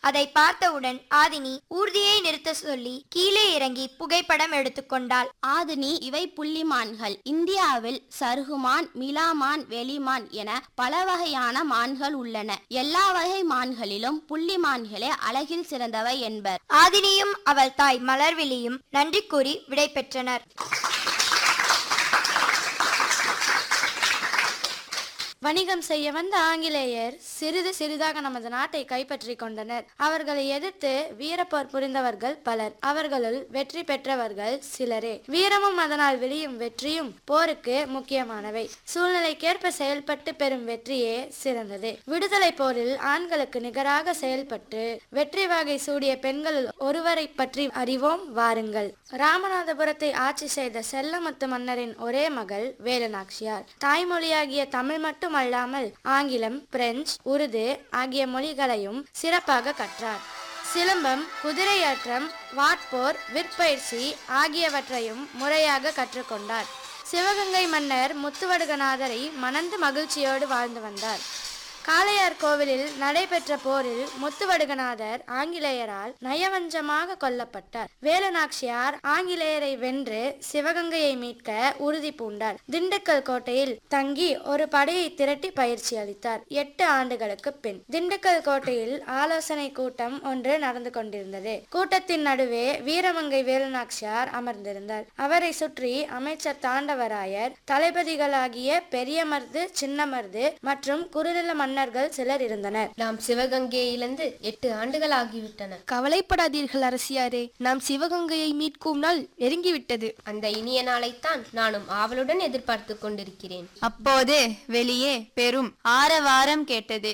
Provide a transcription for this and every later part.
அதை பார்த்தவுடன் ஆதினி ஊர்தியை நிறுத்த சொல்லி கீழே இறங்கி புகைப்படம் எடுத்துக்கொண்டாள் ஆதினி இவை புள்ளிமான்கள் இந்தியாவில் சருகுமான் மிலாமான் வெளிமான் என பல வகையான மான்கள் உள்ளன எல்லா வகை மான்களிலும் புள்ளிமான்களே அழகில் சிறந்தவை என்பர் ஆதினியும் அவள் தாய் மலர்விழியும் நன்றி கூறி விடை பெற்றனர் வணிகம் செய்ய வந்த ஆங்கிலேயர் சிறிது சிறிதாக நமது நாட்டை கைப்பற்றிக் கொண்டனர் அவர்களை எதிர்த்து வீரப்போர் புரிந்தவர்கள் பலர் அவர்களுள் வெற்றி பெற்றவர்கள் சிலரே வீரமும் அதனால் விளையும் வெற்றியும் போருக்கு முக்கியமானவை சூழ்நிலைக்கேற்ப செயல்பட்டு பெறும் வெற்றியே சிறந்தது விடுதலை போரில் ஆண்களுக்கு நிகராக செயல்பட்டு வெற்றி வாகை சூடிய பெண்களுள் ஒருவரை பற்றி அறிவோம் வாருங்கள் ராமநாதபுரத்தை ஆட்சி செய்த செல்லமுத்து மன்னரின் ஒரே மகள் வேலுநாச்சியார் தாய்மொழியாகிய தமிழ் மட்டுமல்லாமல் ஆங்கிலம் பிரெஞ்சு உருது ஆகிய மொழிகளையும் சிறப்பாக கற்றார் சிலம்பம் குதிரையாற்றம் வாட்போர் விற்பயிற்சி ஆகியவற்றையும் முறையாக கற்றுக்கொண்டார் சிவகங்கை மன்னர் முத்துவடுகநாதரை மணந்து மகிழ்ச்சியோடு வாழ்ந்து வந்தார் காளையார் கோவிலில் நடைபெற்ற போரில் முத்துவடுகநாதர் ஆங்கிலேயரால் நயவஞ்சமாக கொல்லப்பட்டார் வேலுநாச்சியார் ஆங்கிலேயரை வென்று சிவகங்கையை மீட்க உறுதி பூண்டார் திண்டுக்கல் கோட்டையில் தங்கி ஒரு படையை திரட்டி பயிற்சி அளித்தார் எட்டு ஆண்டுகளுக்கு பின் திண்டுக்கல் கோட்டையில் ஆலோசனை கூட்டம் ஒன்று நடந்து கொண்டிருந்தது கூட்டத்தின் நடுவே வீரமங்கை வேலுநாச்சியார் அமர்ந்திருந்தார் அவரை சுற்றி அமைச்சர் தாண்டவராயர் தளபதிகளாகிய பெரியமருது சின்னமருது மற்றும் குறுநில மன்னர்கள் சிலர் இருந்தனர் நாம் சிவகங்கையை இழந்து எட்டு ஆண்டுகள் ஆகிவிட்டன கவலைப்படாதீர்கள் அரசியாரே நாம் சிவகங்கையை மீட்கும் நாள் நெருங்கிவிட்டது அந்த இனிய நாளைத்தான் நானும் ஆவலுடன் எதிர்பார்த்து கொண்டிருக்கிறேன் அப்போது வெளியே பெரும் ஆரவாரம் கேட்டது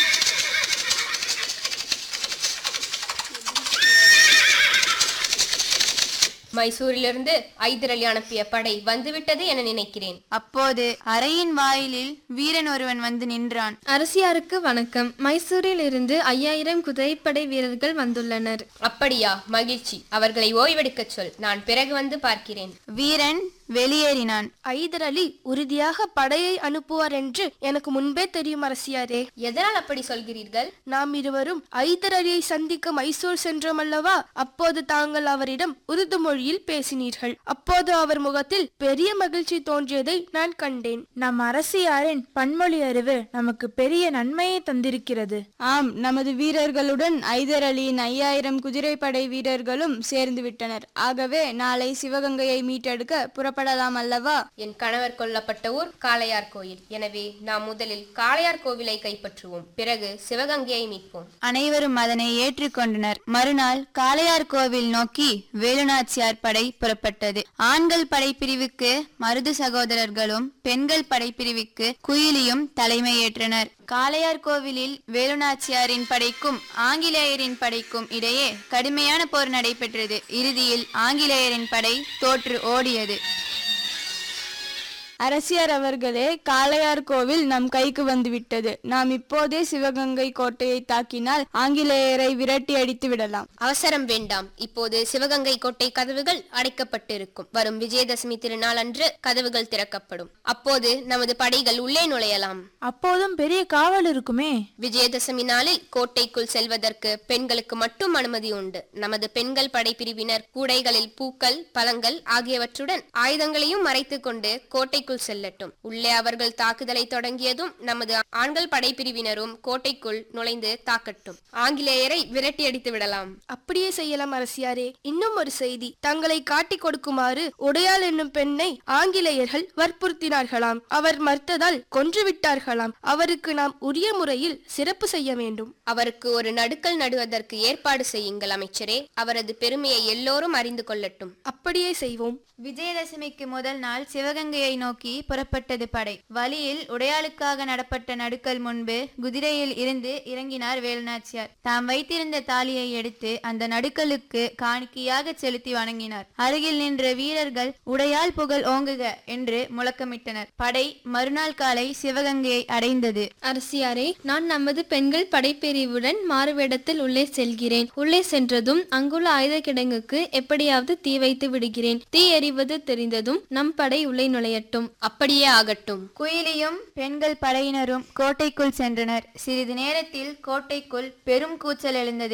மைசூரிலிருந்து ஐதர் அலி அனுப்பிய படை வந்துவிட்டது என நினைக்கிறேன் அப்போது அறையின் வாயிலில் வீரன் ஒருவன் வந்து நின்றான் அரசியாருக்கு வணக்கம் மைசூரில் இருந்து ஐயாயிரம் குதிரைப்படை வீரர்கள் வந்துள்ளனர் அப்படியா மகிழ்ச்சி அவர்களை ஓய்வெடுக்கச் சொல் நான் பிறகு வந்து பார்க்கிறேன் வீரன் வெளியேறினான் ஐதர் அலி உறுதியாக படையை அனுப்புவார் என்று எனக்கு முன்பே தெரியும் அரசியாரே எதனால் அப்படி சொல்கிறீர்கள் நாம் இருவரும் ஐதர் அலியை சந்திக்க மைசூர் சென்றோம் அல்லவா அப்போது தாங்கள் அவரிடம் உருது மொழியில் பேசினீர்கள் அப்போது அவர் முகத்தில் பெரிய மகிழ்ச்சி தோன்றியதை நான் கண்டேன் நம் அரசியாரின் பன்மொழி அறிவு நமக்கு பெரிய நன்மையை தந்திருக்கிறது ஆம் நமது வீரர்களுடன் ஐதர் அலியின் ஐயாயிரம் குதிரைப்படை வீரர்களும் சேர்ந்து விட்டனர் ஆகவே நாளை சிவகங்கையை மீட்டெடுக்க புறப்படலாம் அல்லவா என் கணவர் கொல்லப்பட்ட ஊர் காளையார் கோயில் எனவே நாம் முதலில் காளையார் கோவிலை கைப்பற்றுவோம் பிறகு சிவகங்கையை மீட்போம் அனைவரும் அதனை ஏற்றுக்கொண்டனர் மறுநாள் காளையார் கோவில் நோக்கி வேலுநாச்சியார் படை புறப்பட்டது ஆண்கள் படைப்பிரிவுக்கு மருது சகோதரர்களும் பெண்கள் படைப்பிரிவுக்கு குயிலியும் தலைமையேற்றனர் காளையார் கோவிலில் வேலுநாச்சியாரின் படைக்கும் ஆங்கிலேயரின் படைக்கும் இடையே கடுமையான போர் நடைபெற்றது இறுதியில் ஆங்கிலேயரின் படை தோற்று ஓடியது அரசியார் அவர்களே காளையார் கோவில் நம் கைக்கு வந்துவிட்டது நாம் இப்போதே சிவகங்கை கோட்டையை தாக்கினால் ஆங்கிலேயரை விரட்டி அடித்து விடலாம் அவசரம் வேண்டாம் இப்போது சிவகங்கை கோட்டை கதவுகள் அடைக்கப்பட்டிருக்கும் வரும் விஜயதசமி திருநாள் அன்று கதவுகள் திறக்கப்படும் அப்போது நமது படைகள் உள்ளே நுழையலாம் அப்போதும் பெரிய காவல் இருக்குமே விஜயதசமி நாளில் கோட்டைக்குள் செல்வதற்கு பெண்களுக்கு மட்டும் அனுமதி உண்டு நமது பெண்கள் படைப்பிரிவினர் கூடைகளில் பூக்கள் பழங்கள் ஆகியவற்றுடன் ஆயுதங்களையும் மறைத்துக் கொண்டு கோட்டைக்குள் செல்லட்டும் உள்ளே அவர்கள் தாக்குதலை தொடங்கியதும் நமது ஆண்கள் படைப்பிரிவினரும் கோட்டைக்குள் நுழைந்து தாக்கட்டும் ஆங்கிலேயரை விரட்டி அடித்து விடலாம் அப்படியே செய்யலாம் அரசியாரே இன்னும் ஒரு செய்தி தங்களை காட்டிக் கொடுக்குமாறு உடையாள் என்னும் பெண்ணை ஆங்கிலேயர்கள் வற்புறுத்தினார்களாம் அவர் மறுத்ததால் கொன்று விட்டார்களாம் அவருக்கு நாம் உரிய முறையில் சிறப்பு செய்ய வேண்டும் அவருக்கு ஒரு நடுக்கல் நடுவதற்கு ஏற்பாடு செய்யுங்கள் அமைச்சரே அவரது பெருமையை எல்லோரும் அறிந்து கொள்ளட்டும் அப்படியே செய்வோம் விஜயதசமிக்கு முதல் நாள் சிவகங்கையை நோக்கி புறப்பட்டது படை வழியில் உடையாளுக்காக நடப்பட்ட நடுக்கல் முன்பு குதிரையில் இருந்து இறங்கினார் வேலுநாச்சியார் தாம் வைத்திருந்த தாலியை எடுத்து அந்த நடுக்கலுக்கு காணிக்கையாக செலுத்தி வணங்கினார் அருகில் நின்ற வீரர்கள் உடையால் புகழ் ஓங்குக என்று முழக்கமிட்டனர் படை மறுநாள் காலை சிவகங்கையை அடைந்தது அரசியாரே நான் நமது பெண்கள் படைப்பிரிவுடன் மாறுவேடத்தில் உள்ளே செல்கிறேன் உள்ளே சென்றதும் அங்குள்ள ஆயுத கிடங்குக்கு எப்படியாவது தீ வைத்து விடுகிறேன் தீ எறிவது தெரிந்ததும் நம் படை உள்ளே நுழையட்டும் அப்படியே ஆகட்டும் குயிலியும் பெண்கள் படையினரும் கோட்டைக்குள் சென்றனர் சிறிது நேரத்தில் கோட்டைக்குள் பெரும் கூச்சல் எழுந்தது